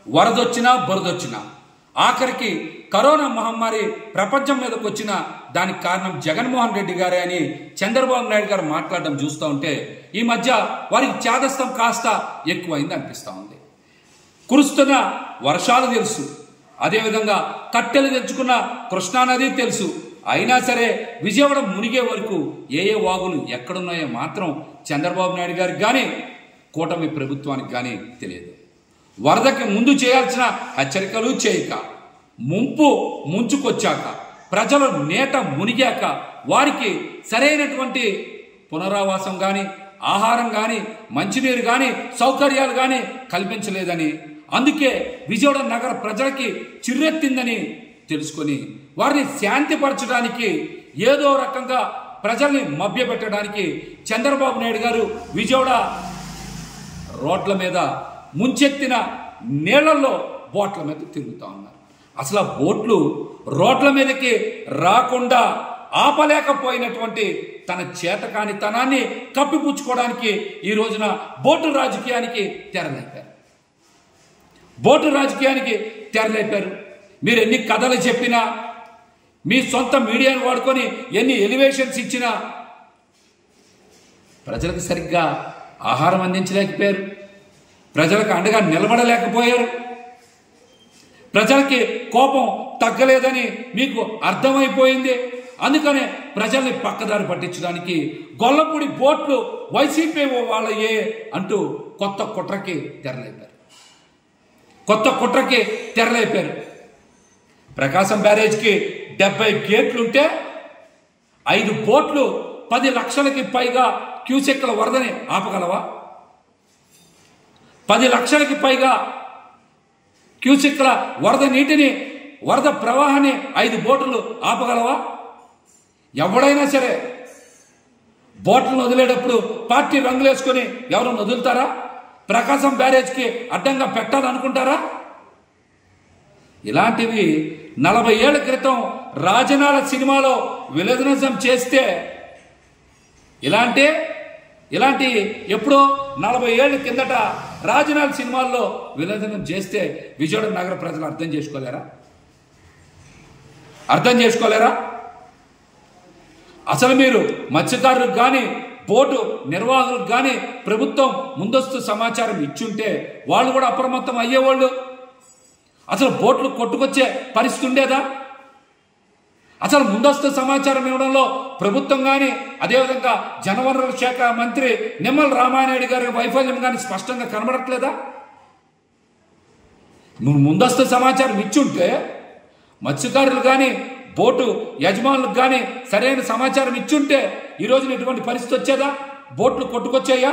వరదొచ్చినా బురదొచ్చినా ఆఖరికి కరోనా మహమ్మారి ప్రపంచం మీదకి వచ్చిన దానికి కారణం జగన్మోహన్ రెడ్డి గారే అని చంద్రబాబు నాయుడు గారు మాట్లాడడం చూస్తూ ఉంటే ఈ మధ్య వారికి చేదస్తం కాస్త ఎక్కువైంది అనిపిస్తూ ఉంది కురుస్తున్న వర్షాలు తెలుసు అదేవిధంగా కట్టెలు తెచ్చుకున్న కృష్ణానది తెలుసు అయినా సరే విజయవాడ మునిగే వరకు ఏ ఏ వాగులు ఎక్కడున్నాయో మాత్రం చంద్రబాబు నాయుడు గారికి కానీ కూటమి ప్రభుత్వానికి కానీ తెలియదు వరదకి ముందు చేయాల్సిన హెచ్చరికలు చేయక ముంపు ముంచుకొచ్చాక ప్రజలు నేట మునిగాక వారికి సరైనటువంటి పునరావాసం కానీ ఆహారం కానీ మంచినీరు కానీ సౌకర్యాలు కానీ కల్పించలేదని అందుకే విజయవాడ నగర ప్రజలకి చిర్రెత్తిందని తెలుసుకొని వారిని శాంతిపరచడానికి ఏదో రకంగా ప్రజల్ని మభ్యపెట్టడానికి చంద్రబాబు నాయుడు గారు విజయవాడ రోడ్ల మీద ముంచెత్తిన నీళ్లలో బోట్ల మీద తిరుగుతూ ఉన్నారు అసలు ఆ బోట్లు రోడ్ల మీదకి రాకుండా ఆపలేకపోయినటువంటి తన చేతకానితనాన్ని కప్పిపుచ్చుకోవడానికి ఈ రోజున బోటు రాజకీయానికి తెరలేపారు బోటు రాజకీయానికి తెరలేపారు మీరు ఎన్ని కథలు చెప్పినా మీ సొంత మీడియాను వాడుకొని ఎన్ని ఎలివేషన్స్ ఇచ్చినా ప్రజలకు సరిగ్గా ఆహారం అందించలేకపోయారు ప్రజలకు అండగా నిలబడలేకపోయారు ప్రజలకి కోపం తగ్గలేదని మీకు అర్థమైపోయింది అందుకనే ప్రజల్ని పక్కదారి పట్టించడానికి గొల్లపూడి బోట్లు వైసీపీ వాళ్ళయే అంటూ కొత్త కుట్రకి తెరలేపారు కొత్త కుట్రకి తెరలేపారు ప్రకాశం బ్యారేజ్కి డెబ్బై గేట్లుంటే ఐదు బోట్లు పది లక్షలకి పైగా క్యూసెక్ల వరదని ఆపగలవా పది లక్షలకి పైగా క్యూసెక్ల వరద నీటిని వరద ప్రవాహాన్ని ఐదు బోట్లు ఆపగలవా ఎవడైనా సరే బోట్లను వదిలేటప్పుడు పార్టీ రంగులేసుకొని ఎవరు వదులుతారా ప్రకాశం బ్యారేజ్కి అడ్డంగా పెట్టాలనుకుంటారా ఇలాంటివి నలభై ఏళ్ల క్రితం రాజనాల సినిమాలో విలజనిజం చేస్తే ఇలాంటి ఇలాంటి ఎప్పుడో నలభై ఏళ్ళ కిందట రాజనాల సినిమాల్లో విలజనం చేస్తే విజయవాడ నగర ప్రజలు అర్థం చేసుకోలేరా అర్థం చేసుకోలేరా అసలు మీరు మత్స్యకారులకు కానీ బోటు నిర్వాహకులకు కానీ ప్రభుత్వం ముందస్తు సమాచారం ఇచ్చుంటే వాళ్ళు కూడా అప్రమత్తం అయ్యేవాళ్ళు అసలు బోట్లు కొట్టుకొచ్చే పరిస్థితి ఉండేదా అసలు ముందస్తు సమాచారం ఇవ్వడంలో ప్రభుత్వం కానీ అదేవిధంగా జనవనరుల శాఖ మంత్రి నిమ్మల రామానాయుడు గారి వైఫల్యం కానీ స్పష్టంగా కనబడట్లేదా నువ్వు ముందస్తు సమాచారం ఇచ్చుంటే మత్స్యకారులు కానీ బోటు యజమానులకు కానీ సరైన సమాచారం ఇచ్చుంటే ఈ రోజున ఎటువంటి పరిస్థితి వచ్చేదా బోట్లు కొట్టుకొచ్చాయా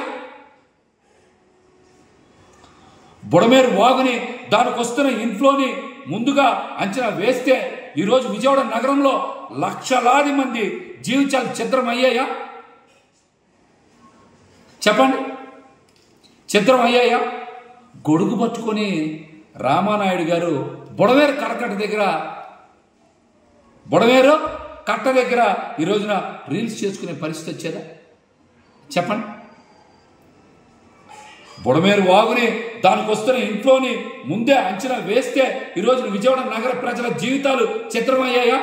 బుడమేరు వాగుని దానికి వస్తున్న ఇన్ఫ్లోని ముందుగా అంచనా వేస్తే ఈరోజు విజయవాడ నగరంలో లక్షలాది మంది జీవితాలు చిత్రం అయ్యాయా చెప్పండి చిత్రం అయ్యాయా గొడుగు పట్టుకొని రామానాయుడు గారు బుడవేరు కరకట్ట దగ్గర బుడవేరు కట్ట దగ్గర ఈ రోజున రీల్స్ చేసుకునే పరిస్థితి వచ్చేదా చెప్పండి బుడమేరు వాగుని దానికి వస్తున్న ఇంట్లోని ముందే అంచనా వేస్తే ఈరోజు విజయవాడ నగర ప్రజల జీవితాలు చిత్రమయ్యాయా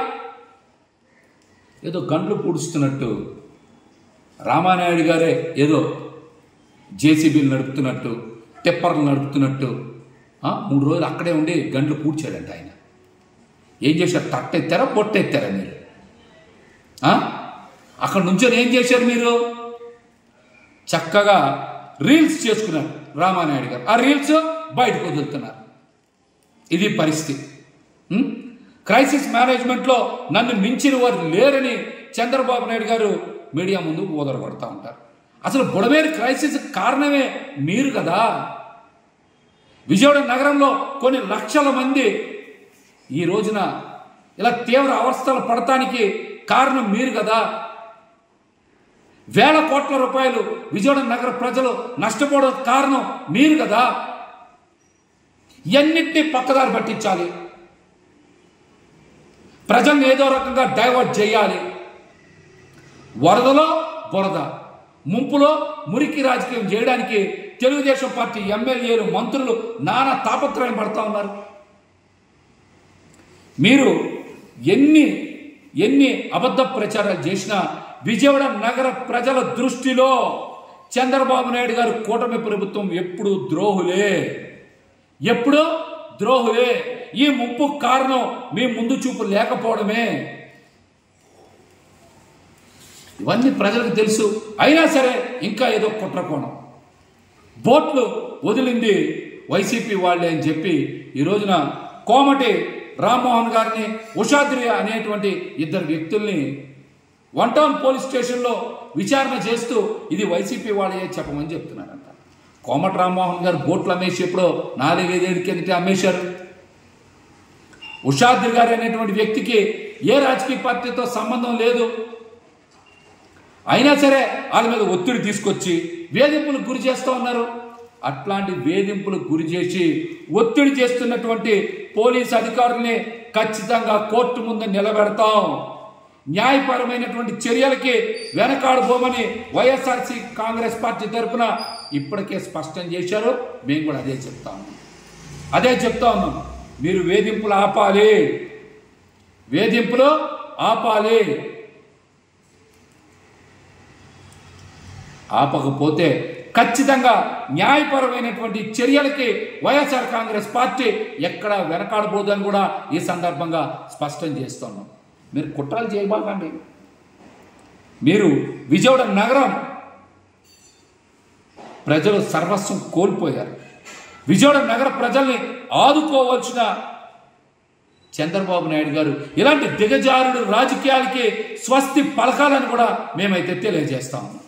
ఏదో గండ్లు పూడుస్తున్నట్టు రామానాయుడు గారే ఏదో జేసీబీలు నడుపుతున్నట్టు టిప్పర్లు నడుపుతున్నట్టు ఆ, మూడు రోజులు అక్కడే ఉండి గండ్లు పూడ్చాడంట ఆయన ఏం చేశారు తట్టెత్తారా పొట్టెత్తారా మీరు ఆ? అక్కడ నుంచొని ఏం చేశారు మీరు చక్కగా రీల్స్ చేసుకున్నారు రామానాయుడు గారు ఆ రీల్స్ బయటకు వదులుతున్నారు ఇది పరిస్థితి ఉం? క్రైసిస్ మేనేజ్మెంట్లో నన్ను మించిన వారు లేరని చంద్రబాబు నాయుడు గారు మీడియా ముందు ఊదరగొడతా ఉంటారు అసలు బుడమేరు క్రైసిస్ కారణమే మీరు కదా విజయవాడ నగరంలో కొన్ని లక్షల మంది ఈ రోజున ఇలా తీవ్ర అవస్థలు పడటానికి కారణం మీరు కదా వేల కోట్ల రూపాయలు విజయవాడ నగర ప్రజలు నష్టపోవడం కారణం మీరు కదా ఎన్నిటినీ పక్కదారి పట్టించాలి ప్రజల్ని ఏదో రకంగా డైవర్ట్ చేయాలి వరదలో బురద ముంపులో మురికి రాజకీయం చేయడానికి తెలుగుదేశం పార్టీ ఎమ్మెల్యేలు మంత్రులు నానా తాపత్రయం పడతా ఉన్నారు మీరు ఎన్ని ఎన్ని అబద్ధ ప్రచారాలు చేసినా విజయవాడ నగర ప్రజల దృష్టిలో చంద్రబాబు నాయుడు గారు కూటమి ప్రభుత్వం ఎప్పుడు ద్రోహులే ఎప్పుడు ద్రోహులే ఈ ముప్పు కారణం మీ ముందు చూపు లేకపోవడమే ఇవన్నీ ప్రజలకు తెలుసు అయినా సరే ఇంకా ఏదో కుట్రకోణం బోట్లు వదిలింది వైసీపీ వాళ్ళే అని చెప్పి ఈ రోజున కోమటి రామ్మోహన్ గారిని ఉషాద్రి అనేటువంటి ఇద్దరు వ్యక్తుల్ని వన్ టౌన్ పోలీస్ స్టేషన్లో విచారణ చేస్తూ ఇది వైసీపీ వాళ్ళే చెప్పమని చెప్తున్నారంట కోమటి రామ్మోహన్ గారు బోట్లు అమ్మేసి ఎప్పుడో నాలుగైదేళ్ళ కిందట అమ్మేశారు ఉషాద్రి గారు అనేటువంటి వ్యక్తికి ఏ రాజకీయ పార్టీతో సంబంధం లేదు అయినా సరే వాళ్ళ మీద ఒత్తిడి తీసుకొచ్చి వేధింపులకు గురి చేస్తూ ఉన్నారు అట్లాంటి వేధింపులకు గురి చేసి ఒత్తిడి చేస్తున్నటువంటి పోలీస్ అధికారుల్ని ఖచ్చితంగా కోర్టు ముందు నిలబెడతాం న్యాయపరమైనటువంటి చర్యలకి వెనకాడబోమని వైఎస్ఆర్సీ కాంగ్రెస్ పార్టీ తరఫున ఇప్పటికే స్పష్టం చేశారు మేము కూడా అదే చెప్తా ఉన్నాం అదే చెప్తా ఉన్నాం మీరు వేధింపులు ఆపాలి వేధింపులు ఆపాలి ఆపకపోతే ఖచ్చితంగా న్యాయపరమైనటువంటి చర్యలకి వైఎస్ఆర్ కాంగ్రెస్ పార్టీ ఎక్కడ వెనకాడబోదని కూడా ఈ సందర్భంగా స్పష్టం చేస్తున్నాం మీరు కుట్రలు చేయబాకండి మీరు విజయవాడ నగరం ప్రజలు సర్వస్వం కోల్పోయారు విజయవాడ నగర ప్రజల్ని ఆదుకోవాల్సిన చంద్రబాబు నాయుడు గారు ఇలాంటి దిగజారుడు రాజకీయాలకి స్వస్తి పలకాలని కూడా మేమైతే తెలియజేస్తాము